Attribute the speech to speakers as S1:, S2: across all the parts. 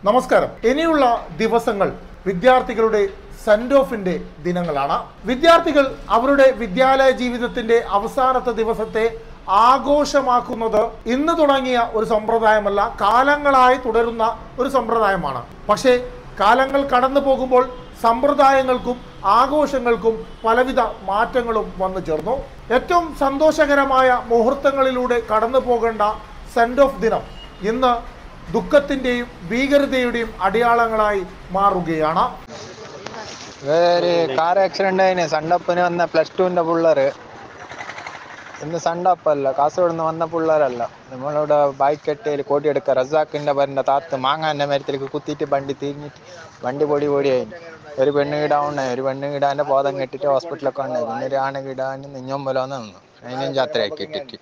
S1: നമസ്കാരം ഇനിയുള്ള ദിവസങ്ങൾ വിദ്യാർത്ഥികളുടെ സെൻഡ് ഓഫിന്റെ ദിനങ്ങളാണ് വിദ്യാർത്ഥികൾ അവരുടെ വിദ്യാലയ ജീവിതത്തിന്റെ അവസാനത്തെ ദിവസത്തെ ആഘോഷമാക്കുന്നത് ഇന്ന് തുടങ്ങിയ ഒരു സമ്പ്രദായമല്ല കാലങ്ങളായി തുടരുന്ന ഒരു സമ്പ്രദായമാണ് പക്ഷേ കാലങ്ങൾ കടന്നു പോകുമ്പോൾ സമ്പ്രദായങ്ങൾക്കും ആഘോഷങ്ങൾക്കും പലവിധ മാറ്റങ്ങളും വന്നു ചേർന്നു ഏറ്റവും സന്തോഷകരമായ മുഹൂർത്തങ്ങളിലൂടെ കടന്നു പോകേണ്ട സെൻഡ് ഓഫ് ദിനം ഇന്ന് ദുഃഖത്തിന്റെയും ഭീകരതയുടെയും അടയാളങ്ങളായി മാറുകയാണ്
S2: വേറെ കാർ ആക്സിഡന്റ് ആയിന് സണ്ടപ്പന് വന്ന പ്ലസ് ടുവിന്റെ പിള്ളേര് ഇന്ന് സണ്ടപ്പല്ല കാസർഗോഡ് നിന്ന് വന്ന പിള്ളേരല്ല നമ്മളിവിടെ ബൈക്ക് കെട്ടിയിൽ കോട്ടിയെടുക്ക റസാക്കിന്റെ പേരിന്റെ താത്ത് മാങ്ങാന്റെ മരത്തിലേക്ക് കുത്തിയിട്ട് വണ്ടി തിരിഞ്ഞിട്ട് വണ്ടി പൊടി പൊടിയായി ഒരു പെണ്ണ് കിടാവുണ്ടായി ഒരു പെണ്ണ് കിടാന്റെ ബോധം കെട്ടിട്ട് ഹോസ്പിറ്റലൊക്കെ ഉണ്ടായി പിന്നെ ഒരു ആണ് കിടാൻ നിഞ്ഞൊമ്പലോന്ന് നിന്നു അതിനും ജാത്രയാക്കി ഇട്ടിട്ട്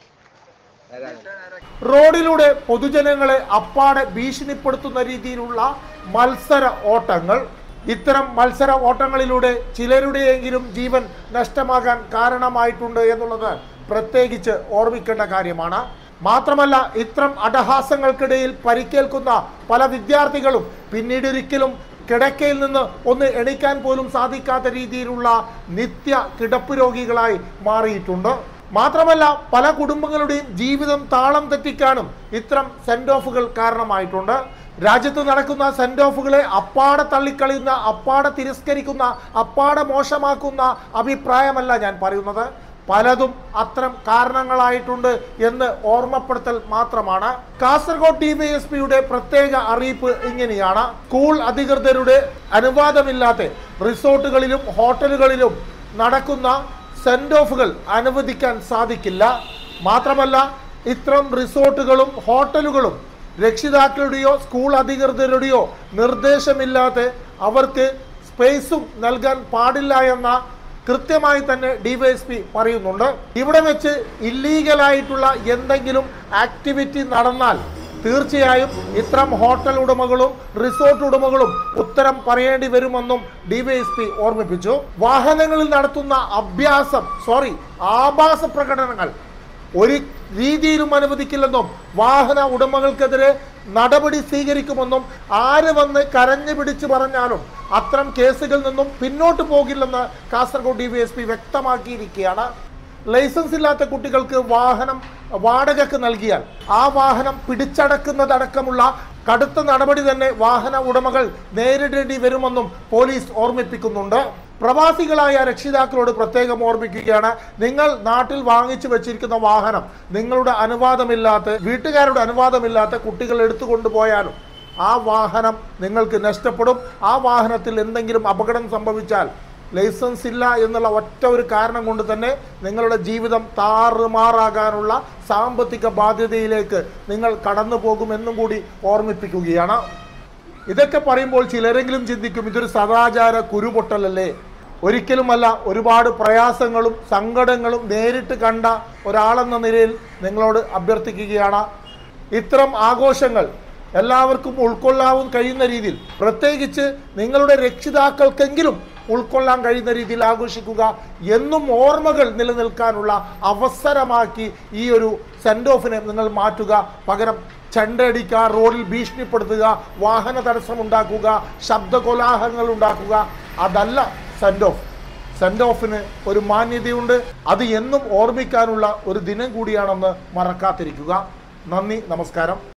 S1: റോഡിലൂടെ പൊതുജനങ്ങളെ അപ്പാടെ ഭീഷണിപ്പെടുത്തുന്ന രീതിയിലുള്ള മത്സര ഓട്ടങ്ങൾ ഇത്തരം മത്സര ഓട്ടങ്ങളിലൂടെ ചിലരുടെയെങ്കിലും ജീവൻ നഷ്ടമാകാൻ കാരണമായിട്ടുണ്ട് എന്നുള്ളത് പ്രത്യേകിച്ച് ഓർമ്മിക്കേണ്ട കാര്യമാണ് മാത്രമല്ല ഇത്തരം അടഹാസങ്ങൾക്കിടയിൽ പരിക്കേൽക്കുന്ന പല വിദ്യാർത്ഥികളും പിന്നീട് ഒരിക്കലും കിടക്കയിൽ നിന്ന് ഒന്ന് എണീക്കാൻ പോലും സാധിക്കാത്ത രീതിയിലുള്ള നിത്യ കിടപ്പ് രോഗികളായി മാറിയിട്ടുണ്ട് മാത്രമല്ല പല കുടുംബങ്ങളുടെയും ജീവിതം താളം തെറ്റിക്കാനും ഇത്തരം സെൻഡ് ഓഫുകൾ കാരണമായിട്ടുണ്ട് രാജ്യത്ത് നടക്കുന്ന സെൻഡ് ഓഫുകളെ അപ്പാടെ തള്ളിക്കളയുന്ന അപ്പാടെ തിരസ്കരിക്കുന്ന അപ്പാടെ മോശമാക്കുന്ന അഭിപ്രായമല്ല ഞാൻ പറയുന്നത് പലതും അത്തരം കാരണങ്ങളായിട്ടുണ്ട് എന്ന് ഓർമ്മപ്പെടുത്തൽ മാത്രമാണ് കാസർഗോഡ് ഡിവൈഎസ്പിയുടെ പ്രത്യേക അറിയിപ്പ് ഇങ്ങനെയാണ് സ്കൂൾ അധികൃതരുടെ അനുവാദമില്ലാത്ത റിസോർട്ടുകളിലും ഹോട്ടലുകളിലും നടക്കുന്ന സെൻഡ് ഓഫുകൾ അനുവദിക്കാൻ സാധിക്കില്ല മാത്രമല്ല ഇത്തരം റിസോർട്ടുകളും ഹോട്ടലുകളും രക്ഷിതാക്കളുടെയോ സ്കൂൾ അധികൃതരുടെയോ നിർദ്ദേശമില്ലാതെ അവർക്ക് സ്പേസും നൽകാൻ പാടില്ല എന്ന കൃത്യമായി തന്നെ ഡിവൈഎസ്പി പറയുന്നുണ്ട് ഇവിടെ വെച്ച് ഇല്ലീഗലായിട്ടുള്ള എന്തെങ്കിലും ആക്ടിവിറ്റി നടന്നാൽ തീർച്ചയായും ഇത്തരം ഹോട്ടൽ ഉടമകളും റിസോർട്ട് ഉടമകളും ഉത്തരം പറയേണ്ടി വരുമെന്നും ഡിവൈഎസ്പി ഓർമ്മിപ്പിച്ചു വാഹനങ്ങളിൽ നടത്തുന്ന അഭ്യാസം സോറി ആഭാസ പ്രകടനങ്ങൾ ഒരു രീതിയിലും അനുവദിക്കില്ലെന്നും വാഹന ഉടമകൾക്കെതിരെ നടപടി സ്വീകരിക്കുമെന്നും ആര് വന്ന് കരഞ്ഞു പിടിച്ചു പറഞ്ഞാലും അത്തരം കേസുകളിൽ നിന്നും പിന്നോട്ട് പോകില്ലെന്ന് കാസർഗോഡ് ഡിവൈഎസ്പി വ്യക്തമാക്കിയിരിക്കുകയാണ് ലൈസൻസ് ഇല്ലാത്ത കുട്ടികൾക്ക് വാഹനം വാടകയ്ക്ക് നൽകിയാൽ ആ വാഹനം പിടിച്ചടക്കുന്നതടക്കമുള്ള കടുത്ത നടപടി തന്നെ വാഹന ഉടമകൾ നേരിടേണ്ടി വരുമെന്നും പോലീസ് ഓർമ്മിപ്പിക്കുന്നുണ്ട് പ്രവാസികളായ രക്ഷിതാക്കളോട് പ്രത്യേകം ഓർമ്മിക്കുകയാണ് നിങ്ങൾ നാട്ടിൽ വാങ്ങിച്ചു വെച്ചിരിക്കുന്ന വാഹനം നിങ്ങളുടെ അനുവാദമില്ലാത്ത വീട്ടുകാരുടെ അനുവാദമില്ലാത്ത കുട്ടികൾ എടുത്തുകൊണ്ടുപോയാലും ആ വാഹനം നിങ്ങൾക്ക് നഷ്ടപ്പെടും ആ വാഹനത്തിൽ എന്തെങ്കിലും അപകടം സംഭവിച്ചാൽ ലൈസൻസ് ഇല്ല എന്നുള്ള ഒറ്റ ഒരു കാരണം കൊണ്ട് തന്നെ നിങ്ങളുടെ ജീവിതം താറുമാറാകാനുള്ള സാമ്പത്തിക ബാധ്യതയിലേക്ക് നിങ്ങൾ കടന്നു പോകുമെന്നും കൂടി ഓർമ്മിപ്പിക്കുകയാണ് ഇതൊക്കെ പറയുമ്പോൾ ചിലരെങ്കിലും ചിന്തിക്കും ഇതൊരു സദാചാര കുരുപൊട്ടലല്ലേ ഒരിക്കലുമല്ല ഒരുപാട് പ്രയാസങ്ങളും സങ്കടങ്ങളും നേരിട്ട് കണ്ട ഒരാളെന്ന നിലയിൽ നിങ്ങളോട് അഭ്യർത്ഥിക്കുകയാണ് ഇത്തരം ആഘോഷങ്ങൾ എല്ലാവർക്കും ഉൾക്കൊള്ളാൻ കഴിയുന്ന രീതിയിൽ പ്രത്യേകിച്ച് നിങ്ങളുടെ രക്ഷിതാക്കൾക്കെങ്കിലും ഉൾക്കൊള്ളാൻ കഴിയുന്ന രീതിയിൽ ആഘോഷിക്കുക എന്നും ഓർമ്മകൾ നിലനിൽക്കാനുള്ള അവസരമാക്കി ഈ ഒരു സെൻഡ് ഓഫിനെ നിങ്ങൾ മാറ്റുക പകരം ചെണ്ടടിക്കുക റോഡിൽ ഭീഷണിപ്പെടുത്തുക വാഹന തടസ്സം ഉണ്ടാക്കുക ശബ്ദ കോലാഹലങ്ങൾ ഉണ്ടാക്കുക അതല്ല സെൻഡ് ഓഫ് സെൻഡ് ഓഫിന് ഒരു മാന്യതയുണ്ട് അത് എന്നും ഓർമ്മിക്കാനുള്ള ഒരു ദിനം കൂടിയാണെന്ന് മറക്കാതിരിക്കുക നന്ദി നമസ്കാരം